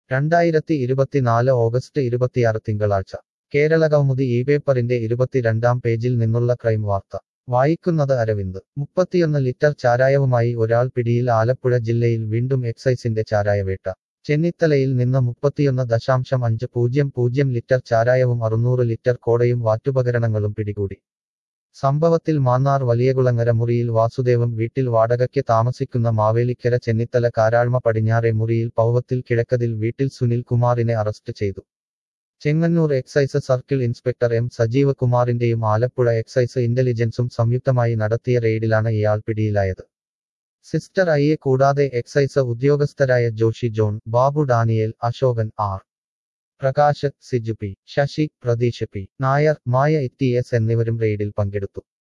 രണ്ടായിരത്തി ഇരുപത്തിനാല് ഓഗസ്റ്റ് ഇരുപത്തിയാറ് തിങ്കളാഴ്ച കേരള കൗമുദി ഈ പേപ്പറിന്റെ ഇരുപത്തിരണ്ടാം പേജിൽ നിന്നുള്ള ക്രൈം വാർത്ത വായിക്കുന്നത് അരവിന്ദ് മുപ്പത്തിയൊന്ന് ലിറ്റർ ചാരായവുമായി ഒരാൾ പിടിയിൽ ആലപ്പുഴ ജില്ലയിൽ വീണ്ടും എക്സൈസിന്റെ ചാരായവേട്ട ചെന്നിത്തലയിൽ നിന്ന് മുപ്പത്തിയൊന്ന് ദശാംശം അഞ്ച് പൂജ്യം പൂജ്യം ലിറ്റർ ചാരായവും അറുന്നൂറ് ലിറ്റർ കോടയും വാറ്റുപകരണങ്ങളും പിടികൂടി സംഭവത്തിൽ മാന്നാർ വലിയകുളങ്ങര മുറിയിൽ വാസുദേവം വീട്ടിൽ വാടകയ്ക്ക് താമസിക്കുന്ന മാവേലിക്കര ചെന്നിത്തല കാരാഴ്മ പടിഞ്ഞാറെ മുറിയിൽ പൗവത്തിൽ കിഴക്കതിൽ വീട്ടിൽ സുനിൽ കുമാറിനെ അറസ്റ്റ് ചെയ്തു Chengannur excise circle inspector M Sajeeva കുമാറിന്റെയും ആലപ്പുഴ എക്സൈസ് ഇന്റലിജൻസും സംയുക്തമായി നടത്തിയ റെയ്ഡിലാണ് ഇയാൾ പിടിയിലായത് സിസ്റ്റർ ഐയെ കൂടാതെ എക്സൈസ് ഉദ്യോഗസ്ഥരായ Joshi John Babu Daniel Ashokan R Prakash Siju P Sasi Pratheesh P Nair Maya E T S എന്നിവരും റെയ്ഡിൽ പങ്കെടുത്തു